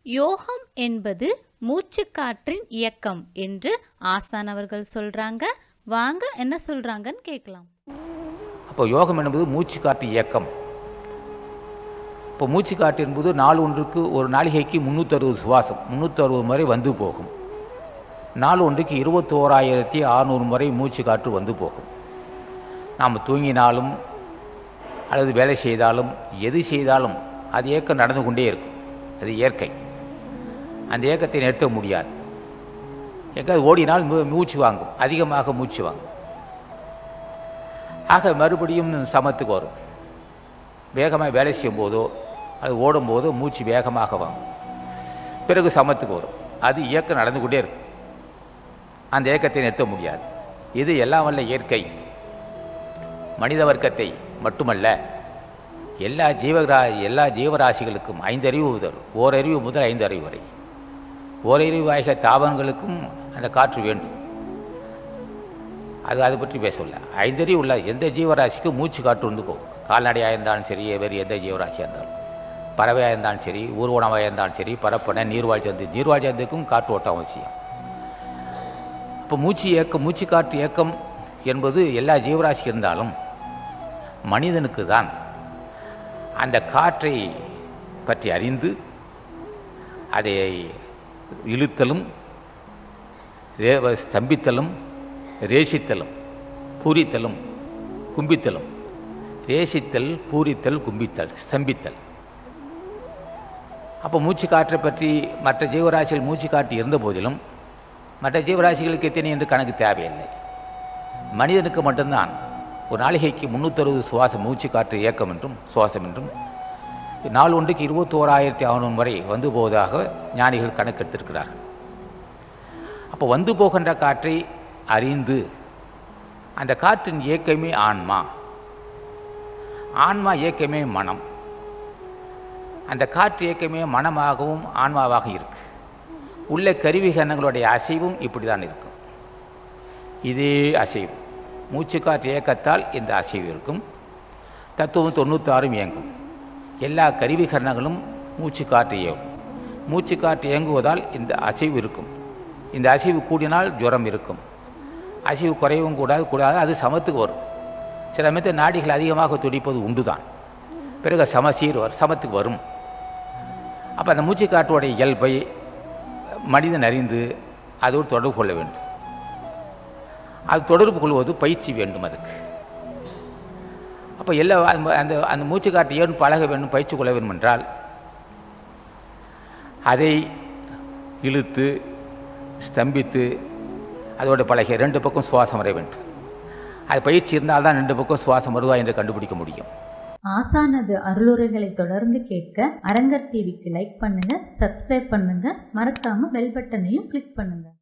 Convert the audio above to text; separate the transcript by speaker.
Speaker 1: யோகம் என்பது மூச்சுக்காற்றின் இயக்கம் என்று ஆசான் அவர்கள் சொல்றாங்க வாங்க என்ன சொல்றாங்கன்னு கேட்கலாம்
Speaker 2: அப்போ யோகம் என்பது மூச்சு காற்று இயக்கம் இப்போ மூச்சு காற்று என்பது நாள் ஒன்றுக்கு ஒரு நாளிகைக்கு முந்நூற்றறுபது சுவாசம் முந்நூற்றறுபது முறை வந்து போகும் நாள் ஒன்றுக்கு இருபத்தோராயிரத்தி அறநூறு முறை மூச்சு காற்று வந்து போகும் நாம் தூங்கினாலும் அல்லது வேலை செய்தாலும் எது செய்தாலும் அது இயக்கம் நடந்து கொண்டே இருக்கும் அது இயற்கை அந்த இயக்கத்தை நிறுத்த முடியாது எங்காவது ஓடினால் மூ- மூச்சு வாங்கும் அதிகமாக மூச்சு வாங்கும் ஆக மறுபடியும் சமத்துக்கு வரும் வேகமாக வேலை செய்யும் போதோ அது ஓடும்போதோ மூச்சு வேகமாக வாங்கும் பிறகு சமத்துக்கு வரும் அது இயக்கம் நடந்து கொண்டே இருக்கும் அந்த இயக்கத்தை நிறுத்த முடியாது இது எல்லாம் வல்ல இயற்கை மனித வர்க்கத்தை மட்டுமல்ல எல்லா ஜீவரா எல்லா ஜீவராசிகளுக்கும் ஐந்தறிவு முதல் ஓரறிவு முதல் ஐந்து அறிவு வரை ஓரறிவு ஆகிய தாவரங்களுக்கும் அந்த காற்று வேண்டும் அது அதை பற்றி பேசவில்லை ஐந்தறிவு உள்ள எந்த ஜீவராசிக்கும் மூச்சு காற்று வந்து போகும் கால்நடையாக இருந்தாலும் சரி வேறு எந்த ஜீவராசியாக இருந்தாலும் பறவையாக இருந்தாலும் சரி ஊர்வனமாக இருந்தாலும் சரி பரப்பன நீர்வாழ் சந்து நீர்வாழ் சந்துக்கும் காற்று ஓட்டம் அவசியம் இப்போ மூச்சு இயக்கம் மூச்சு காற்று இயக்கம் என்பது எல்லா ஜீவராசி இருந்தாலும் மனிதனுக்கு தான் அந்த காற்றை பற்றி அறிந்து அதை இழுத்தலும் ரே- ஸ்தம்பித்தலும் ரேசித்தலும் பூரித்தலும் கும்பித்தலும் ரேசித்தல் பூரித்தல் கும்பித்தல் ஸ்தம்பித்தல் அப்போ மூச்சு காற்றை பற்றி மற்ற ஜீவராசிகள் மூச்சு காற்று இருந்த போதிலும் மற்ற ஜீவராசிகளுக்கு எத்தனை என்று கணக்கு தேவையில்லை மனிதனுக்கு மட்டும்தான் ஒரு நாளிகைக்கு முந்நூற்றறுபது சுவாசம் மூச்சு காற்று இயக்கம் என்றும் சுவாசம் என்றும் நாள் ஒன்றுக்கு இருபத்தோராயிரத்தி அறுநூறு முறை வந்து போவதாக ஞானிகள் கணக்கெடுத்திருக்கிறார்கள் அப்போ வந்து போகின்ற காற்றை அறிந்து அந்த காற்றின் இயக்கமே ஆன்மா ஆன்மா இயக்கமே மனம் அந்த காற்று இயக்கமே மனமாகவும் ஆன்மாவாக இருக்கு உள்ள கருவிகரணங்களுடைய அசைவும் இப்படி தான் இருக்கும் இதே அசைவு மூச்சுக்காற்று இயக்கத்தால் இந்த அசைவு இருக்கும் தத்துவம் தொண்ணூத்தாறும் இயங்கும் எல்லா கருவிகரணங்களும் மூச்சுக்காற்று இயங்கும் மூச்சுக்காற்று இயங்குவதால் இந்த அசைவு இருக்கும் இந்த அசைவு கூடினால் ஜுரம் இருக்கும் அசைவு குறையவும் கூடாது கூடாது அது சமத்துக்கு வரும் சில சமயத்தில் நாடிகள் அதிகமாக துடிப்பது உண்டுதான் பிறகு சமசீர் வரும் சமத்துக்கு வரும் அப்போ அந்த மூச்சுக்காற்றுடைய இயல்பை மனிதன் அறிந்து அதோடு தொடர்பு கொள்ள வேண்டும் அது தொடர்பு கொள்வது பயிற்சி வேண்டும் அதுக்கு அப்போ எல்லா அந்த- அந்த அந்த மூச்சுக்காற்று ஏன் பழக வேண்டும் பயிற்சி கொள்ள வேண்டும் என்றால் அதை இழுத்து ஸ்தம்பித்து அதோடு பழகிய ரெண்டு பக்கம் சுவாசம் வர வேண்டும் அது பயிற்சி இருந்தால்தான் ரெண்டு பக்கம் சுவாசம் வருவா என்று கண்டுபிடிக்க முடியும்
Speaker 3: ஆசானது அருளுரைகளை தொடர்ந்து கேட்க அரங்கர் டிவிக்கு லைக் பண்ணுங்க சப்ஸ்கிரைப் பண்ணுங்க மறக்காம பெல் பட்டனையும் கிளிக் பண்ணுங்க